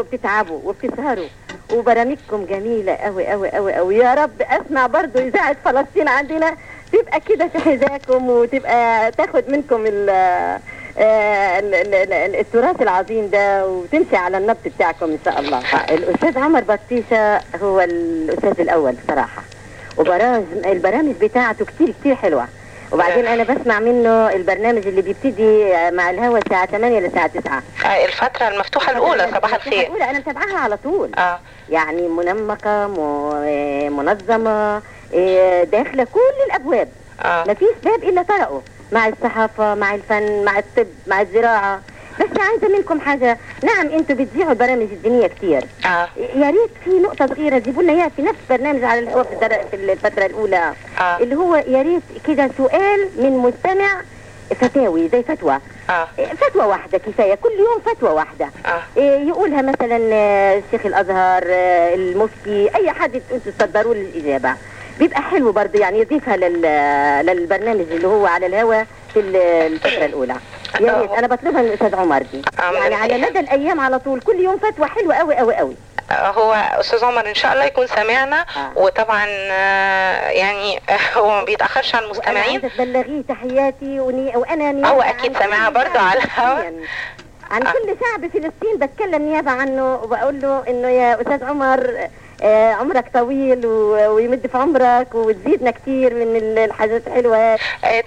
وبتتعبوا وبتسهروا وبرامجكم جميله قوي قوي قوي قوي يا رب اسمع برضو اذاعه فلسطين عندنا تبقى كده في حذاكم وتبقى تاخد منكم ال آه، ال- ال- ال- التراث العظيم ده وتمشي على النبض بتاعكم ان شاء الله الاستاذ عمر بطيشه هو الاستاذ الاول بصراحه وبرامج البرامج بتاعته كتير كتير حلوه وبعدين انا بسمع منه البرنامج اللي بيبتدي مع الهوا الساعه 8 للساعه 9 آه، الفترة المفتوحة الأولى صباح الخير الاولى انا متابعاها على طول اه يعني منمقه م- آه، منظمه آه، داخله كل الابواب اه ما فيش باب الا طرقه مع الصحافه مع الفن مع الطب مع الزراعه بس عايزه منكم حاجه نعم انتوا بتذيعوا البرامج الدينيه كتير اه يا ريت في نقطه صغيره تجيبوا لنا اياها في نفس برنامج على الهواء في, الدر- في الفتره الاولى اه اللي هو يا ريت كده سؤال من مستمع فتاوي زي فتوى اه فتوى واحدة كفاية كل يوم فتوى واحدة اه إيه، يقولها مثلا آه، الشيخ الأزهر آه، المفتي أي حد انتوا تصدروا له الإجابة بيبقى حلو برضه يعني يضيفها لل... للبرنامج اللي هو على الهوا في ال- الفترة الأولى يا ريت أنا بطلبها من الأستاذ عمر دي آه، يعني على مدى الأيام على طول كل يوم فتوى حلوة أوي أوي أوي آه، هو استاذ عمر ان شاء الله يكون سامعنا آه. وطبعا آه، يعني هو ما بيتاخرش عن وأنا المستمعين عايزة تبلغيه تحياتي وني... وأنا نيابة هو عن أكيد كل سامعها شعب برضه على الهوا. فلسطين. عن آه. كل شعب فلسطين بتكلم نيابة عنه وبقول له انه يا استاذ عمر آه، عمرك طويل و- ويمد في عمرك وتزيدنا كتير من الحاجات الحلوة آه،